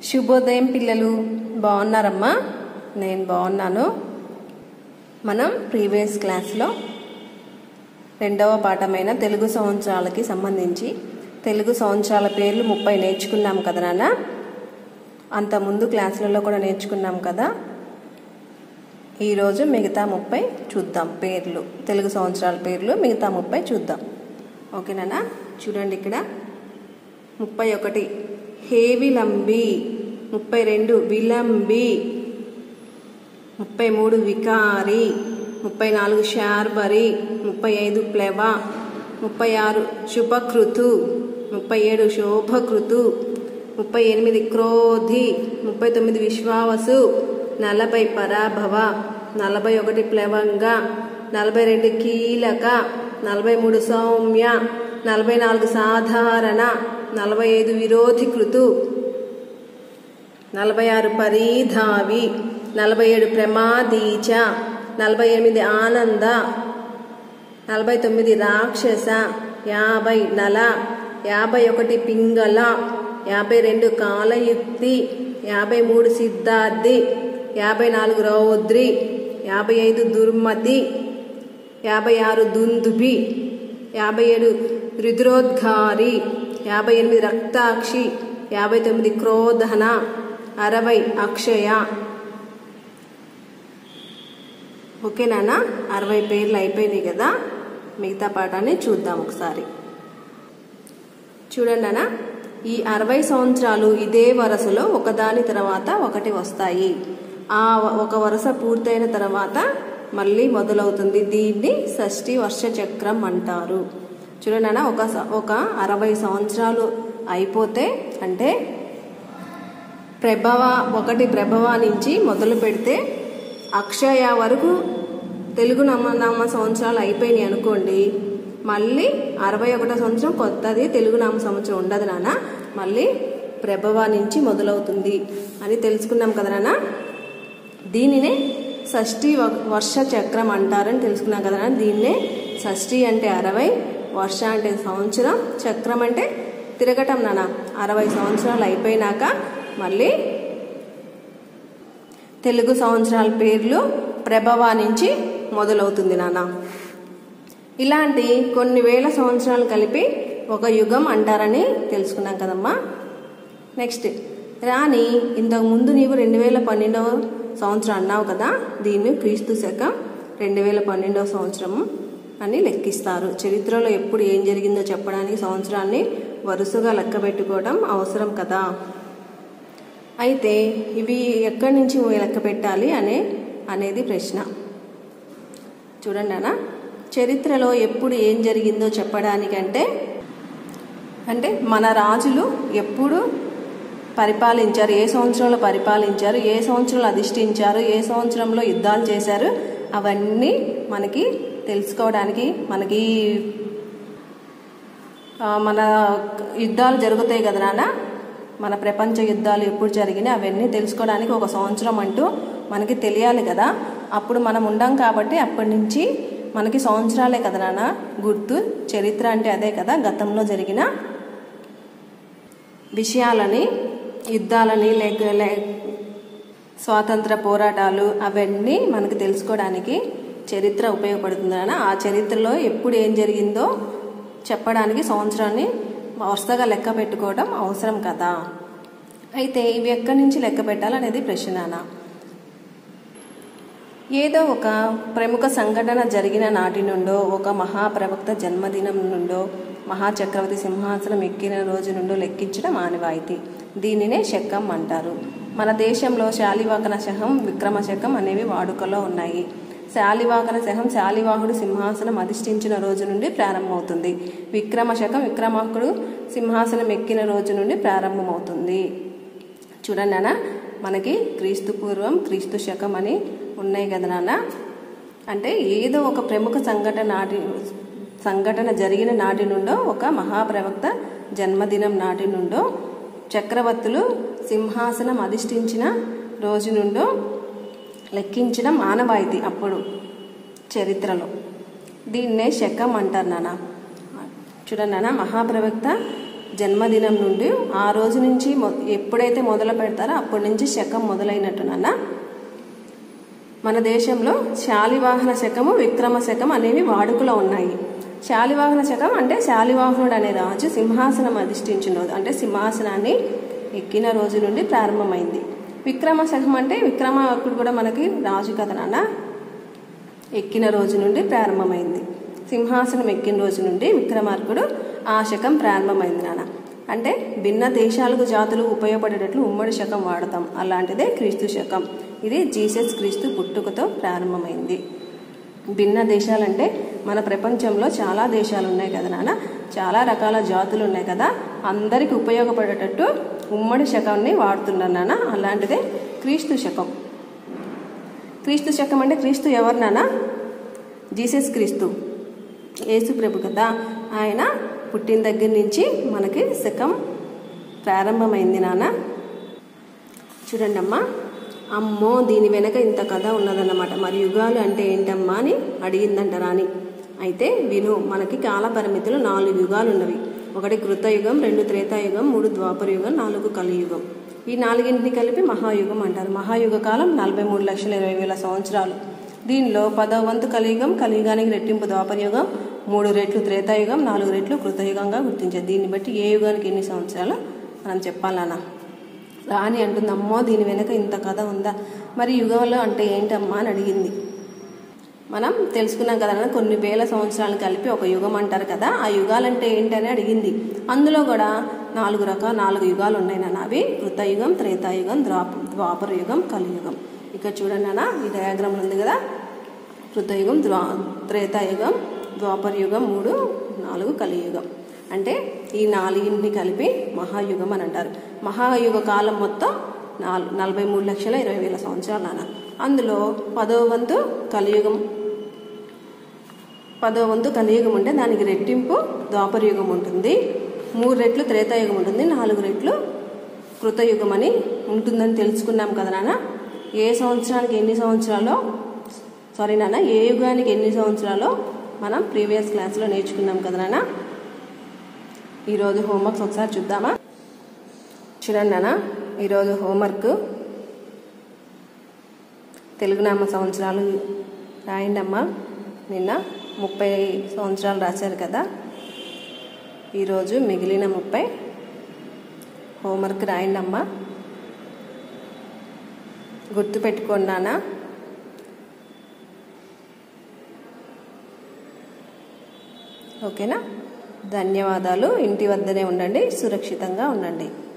శుభోదయం పిల్లలు బాగున్నారమ్మా నేను బాగున్నాను మనం ప్రీవియస్ క్లాస్లో రెండవ పాఠమైన తెలుగు సంవత్సరాలకి సంబంధించి తెలుగు సంవత్సరాల పేర్లు ముప్పై నేర్చుకున్నాం కదా నాన్న అంత ముందు క్లాసులలో కూడా నేర్చుకున్నాం కదా ఈరోజు మిగతా ముప్పై చూద్దాం పేర్లు తెలుగు సంవత్సరాల పేర్లు మిగతా ముప్పై చూద్దాం ఓకేనా చూడండి ఇక్కడ ముప్పై ఒకటి హేవిలంబి ముప్పై రెండు విలంబి ముప్పై మూడు వికారి ముప్పై నాలుగు శార్బరి ముప్పై ఐదు ప్లెవ ముప్పై ఆరు శుభకృతు ముప్పై ఏడు శోభకృతు ముప్పై ఎనిమిది క్రోధి ముప్పై తొమ్మిది విశ్వావసు నలభై పరాభవ నలభై ఒకటి ప్లవంగ నలభై రెండు కీలక నలభై మూడు సౌమ్య నలభై నాలుగు సాధారణ నలభై ఐదు విరోధికృతు నలభై ఆరు పరీధావి నలభై ఏడు ప్రమాదీచ నలభై ఎనిమిది ఆనంద నలభై తొమ్మిది రాక్షస యాభై నల యాభై ఒకటి పింగళ యాభై రెండు కాలయుక్తి యాభై మూడు సిద్ధార్థి యాభై నాలుగు రౌద్రి యాభై ఐదు దుర్మతి యాభై ఆరు దుందుబి యాభై ఏడు రుద్రోద్ఘారి యాభై ఎనిమిది రక్తాక్షి యాభై తొమ్మిది క్రోధన అరవై అక్షయ ఓకేనా అరవై పేర్లు అయిపోయినాయి కదా మిగతా పాఠాన్ని చూద్దాం ఒకసారి చూడండి అన్న ఈ అరవై సంవత్సరాలు ఇదే వరుసలో ఒకదాని తర్వాత ఒకటి వస్తాయి ఆ ఒక వరుస పూర్తయిన తర్వాత మళ్ళీ మొదలవుతుంది దీన్ని షష్ఠి వర్ష చక్రం అంటారు చూడండి అన్న ఒక ఒక అరవై సంవత్సరాలు అయిపోతే అంటే ప్రభవ ఒకటి ప్రభవ నుంచి మొదలు పెడితే అక్షయ వరకు తెలుగు నమ్మ నామ సంవత్సరాలు అయిపోయినాయి అనుకోండి మళ్ళీ అరవై ఒకటో సంవత్సరం కొత్తది తెలుగు నామ సంవత్సరం ఉండదు నాన్న మళ్ళీ ప్రభవ నుంచి మొదలవుతుంది అని తెలుసుకున్నాం కదా నాన్న దీనినే షష్ఠి వర్ష చక్రం అంటారని తెలుసుకున్నాం కదా నాన్న దీన్నే షష్ఠి అంటే అరవై వర్ష అంటే సంవత్సరం చక్రం అంటే తిరగటం నాన్న అరవై సంవత్సరాలు అయిపోయినాక మళ్ళీ తెలుగు సంవత్సరాల పేర్లు ప్రభవ నుంచి మొదలవుతుంది నాన్న ఇలాంటి కొన్ని వేల సంవత్సరాలు కలిపి ఒక యుగం అంటారని తెలుసుకున్నాం కదమ్మా నెక్స్ట్ రాణి ఇంతకు ముందు నీవు రెండు వేల పన్నెండవ సంవత్సరం అన్నావు కదా దీన్ని క్రీస్తు శకం రెండు వేల పన్నెండవ సంవత్సరం అని లెక్కిస్తారు చరిత్రలో ఎప్పుడు ఏం జరిగిందో చెప్పడానికి సంవత్సరాన్ని వరుసగా లెక్క పెట్టుకోవడం అవసరం కదా అయితే ఇవి ఎక్కడి నుంచి లెక్క పెట్టాలి అనే అనేది ప్రశ్న చూడండి అన్న చరిత్రలో ఎప్పుడు ఏం జరిగిందో చెప్పడానికంటే అంటే మన రాజులు ఎప్పుడు పరిపాలించారు ఏ సంవత్సరంలో పరిపాలించారు ఏ సంవత్సరంలో అధిష్ఠించారు ఏ సంవత్సరంలో యుద్ధాలు చేశారు అవన్నీ మనకి తెలుసుకోవడానికి మనకి మన యుద్ధాలు జరుగుతాయి కదా నాన్న మన ప్రపంచ యుద్ధాలు ఎప్పుడు జరిగినాయి అవన్నీ తెలుసుకోవడానికి ఒక సంవత్సరం అంటూ మనకి తెలియాలి కదా అప్పుడు మనం ఉండం కాబట్టి అప్పటి నుంచి మనకి సంవత్సరాలే కదా నాన్న గుర్తు చరిత్ర అంటే అదే కదా గతంలో జరిగిన విషయాలని యుద్ధాలని లేక స్వాతంత్ర పోరాటాలు అవన్నీ మనకు తెలుసుకోవడానికి చరిత్ర ఉపయోగపడుతుందన్న ఆ చరిత్రలో ఎప్పుడు ఏం జరిగిందో చెప్పడానికి సంవత్సరాన్ని వరుసగా లెక్క పెట్టుకోవడం అవసరం కదా అయితే ఇవి ఎక్కడి నుంచి లెక్క పెట్టాలనేది ప్రశ్న ఏదో ఒక ప్రముఖ సంఘటన జరిగిన నాటి నుండో ఒక మహాప్రవక్త జన్మదినం నుండో మహాచక్రవర్తి సింహాసనం ఎక్కిన రోజు నుండో లెక్కించడం ఆనవాయితీ దీనినే శకం అంటారు మన దేశంలో శాలివాకన శకం విక్రమ శకం అనేవి వాడుకలో ఉన్నాయి శాలివాకన శకం శాలివాహుడు సింహాసనం అధిష్ఠించిన రోజు నుండి ప్రారంభమవుతుంది విక్రమ శకం విక్రమాకుడు సింహాసనం ఎక్కిన రోజు నుండి ప్రారంభమవుతుంది చూడండి నాన్న మనకి క్రీస్తు పూర్వం క్రీస్తు శకం అని ఉన్నాయి కదా నాన్న అంటే ఏదో ఒక ప్రముఖ సంఘటన నాటి సంఘటన జరిగిన నాటి నుండో ఒక మహాప్రవక్త జన్మదినం నాటి నుండో చక్రవర్తులు సింహాసనం అధిష్ఠించిన రోజు నుండో లెక్కించడం ఆనవాయితీ అప్పుడు చరిత్రలో దీన్నే శకం అంటారు నాన్న చూడండి నాన్న మహాప్రవక్త జన్మదినం నుండి ఆ రోజు నుంచి మొ- ఎప్పుడైతే మొదలు పెడతారో అప్పటి నుంచి శకం మొదలైనట్టు నాన్న మన దేశంలో శాలివాహన శకము విక్రమ శకం అనేవి వాడుకలో ఉన్నాయి శాలివాహన శకం అంటే శాలివాహనుడు అనే రాజు సింహాసనం అధిష్ఠించిన రోజు అంటే సింహాసనాన్ని ఎక్కిన రోజు నుండి ప్రారంభమైంది విక్రమ శకం అంటే విక్రమార్కుడు కూడా మనకి రాజు కదా నాన్న ఎక్కిన రోజు నుండి ప్రారంభమైంది సింహాసనం ఎక్కిన రోజు నుండి విక్రమార్కుడు ఆ శకం ప్రారంభమైంది నాన్న అంటే భిన్న దేశాలకు జాతులు ఉపయోగపడేటట్లు ఉమ్మడి శకం వాడతాం అలాంటిదే క్రీస్తు శకం ఇది జీసస్ క్రీస్తు పుట్టుకతో ప్రారంభమైంది భిన్న దేశాలంటే మన ప్రపంచంలో చాలా దేశాలు ఉన్నాయి కదా నాన్న చాలా రకాల జాతులు ఉన్నాయి కదా అందరికి ఉపయోగపడేటట్టు ఉమ్మడి శకాన్ని వాడుతున్నాను నాన్న అలాంటిదే క్రీస్తు శకం క్రీస్తు శకం అంటే క్రీస్తు ఎవరు నాన్న జీసస్ క్రీస్తు యేసు ప్రభు కదా ఆయన పుట్టిన దగ్గర నుంచి మనకి శకం ప్రారంభమైంది నాన్న చూడండి అమ్మా అమ్మో దీని వెనక ఇంత కథ ఉన్నదన్నమాట మరి యుగాలు అంటే ఏంటమ్మా అని అడిగిందంట రాణి అయితే విను మనకి కాల పరిమితులు నాలుగు యుగాలు ఉన్నవి ఒకటి కృతయుగం రెండు త్రేతాయుగం మూడు ద్వాపర యుగం నాలుగు కలియుగం ఈ నాలుగింటిని కలిపి మహాయుగం అంటారు మహాయుగ కాలం నలభై మూడు లక్షల ఇరవై వేల సంవత్సరాలు దీనిలో పదవ వంతు కలియుగం కలియుగానికి రెట్టింపు ద్వాపరయుగం మూడు రెట్లు త్రేతాయుగం నాలుగు రెట్లు కృతయుగంగా గుర్తించారు దీన్ని బట్టి ఏ యుగానికి ఎన్ని సంవత్సరాలు మనం చెప్పాలన్నా రాణి అంటుంది అమ్మో దీని వెనక ఇంత కథ ఉందా మరి యుగాలు అంటే ఏంటమ్మా అని అడిగింది మనం తెలుసుకున్నాం కదా నాన్న, కొన్ని వేల సంవత్సరాలు కలిపి ఒక యుగం అంటారు కదా ఆ యుగాలంటే ఏంటని అడిగింది అందులో కూడా నాలుగు రకాల నాలుగు యుగాలు ఉన్నాయి నాన్న అవి కృతయుగం త్రేతాయుగం ద్వాప ద్వాపర యుగం కలియుగం ఇక్కడ చూడండి నాన్న ఈ డయాగ్రామ్ ఉంది కదా కృతయుగం ద్వా త్రేతాయుగం ద్వాపర యుగం మూడు నాలుగు కలియుగం అంటే ఈ నాలుగింటిని కలిపి మహాయుగం అని అంటారు మహాయుగ కాలం మొత్తం నాల్ నలభై మూడు లక్షల ఇరవై వేల సంవత్సరాలు నాన్న అందులో పదో వంతు కలియుగం పదో వంతు కలియుగం ఉంటే దానికి రెట్టింపు ద్వాపరయుగం ఉంటుంది మూడు రెట్లు త్రేతాయుగం ఉంటుంది నాలుగు రెట్లు కృతయుగం అని ఉంటుందని తెలుసుకున్నాం కదా నాన్న ఏ సంవత్సరానికి ఎన్ని సంవత్సరాలో సారీ నాన్న ఏ యుగానికి ఎన్ని సంవత్సరాలో మనం ప్రీవియస్ క్లాస్లో నేర్చుకున్నాం కదా నాన్న ఈరోజు హోంవర్క్స్ ఒకసారి చూద్దామా చూడండి నాన్న ఈరోజు హోంవర్క్ తెలుగు నామ సంవత్సరాలు రాయండి అమ్మా నిన్న ముప్పై సంవత్సరాలు రాశారు కదా ఈరోజు మిగిలిన ముప్పై హోంవర్క్ రాయండి అమ్మా గుర్తుపెట్టుకోండి నాన్న ఓకేనా ధన్యవాదాలు ఇంటి వద్దనే ఉండండి సురక్షితంగా ఉండండి